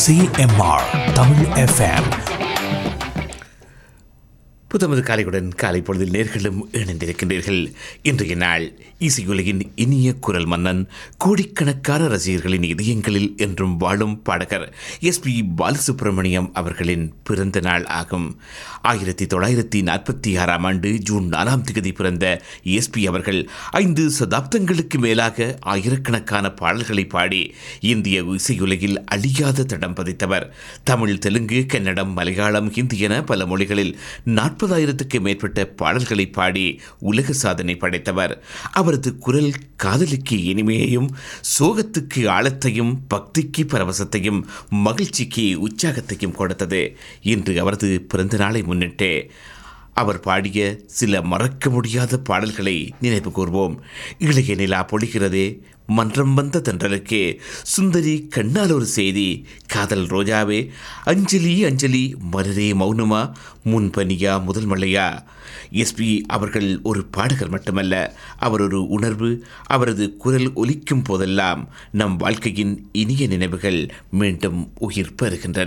CMR Tamil FM புத்தமது காலையுடன் காலை பொழுதில் நேர்களும் இணைந்திருக்கின்றீர்கள் இன்றைய நாள் இசையுலகின் இனிய குரல் மன்னன் கோடிக்கணக்கான ரசிகர்களின் இதயங்களில் என்றும் வாழும் பாடகர் எஸ் பி பாலசுப்ரமணியம் அவர்களின் பிறந்த நாள் ஆகும் ஆயிரத்தி தொள்ளாயிரத்தி நாற்பத்தி ஆறாம் ஆண்டு ஜூன் நாலாம் தேதி பிறந்த எஸ்பி அவர்கள் ஐந்து சதாப்தங்களுக்கு மேலாக ஆயிரக்கணக்கான பாடல்களை பாடி இந்திய இசையுலகில் அழியாத தடம் பதித்தவர் தமிழ் தெலுங்கு கன்னடம் மலையாளம் ஹிந்தி என பல மொழிகளில் நாற்பதாயிரத்துக்கு மேற்பட்ட பாடல்களை பாடி உலக சாதனை படைத்தவர் அவரது குரல் காதலுக்கு இனிமையையும் சோகத்துக்கு ஆழத்தையும் பக்திக்கு பரவசத்தையும் மகிழ்ச்சிக்கு உற்சாகத்தையும் கொடுத்தது இன்று அவரது பிறந்த நாளை முன்னிட்டு அவர் பாடிய சில மறக்க முடியாத பாடல்களை நினைவு கூர்வோம் இளைய நிலா பொழிகிறதே மன்றம் வந்த தென்றலுக்கே சுந்தரி கண்ணால் ஒரு செய்தி காதல் ரோஜாவே அஞ்சலி அஞ்சலி மலரே மௌனமா முன்பனியா முதல் மலையா எஸ்பி அவர்கள் ஒரு பாடகர் மட்டுமல்ல அவர் ஒரு உணர்வு அவரது குரல் ஒலிக்கும் போதெல்லாம் நம் வாழ்க்கையின் இனிய நினைவுகள் மீண்டும் உயிர் பெறுகின்றன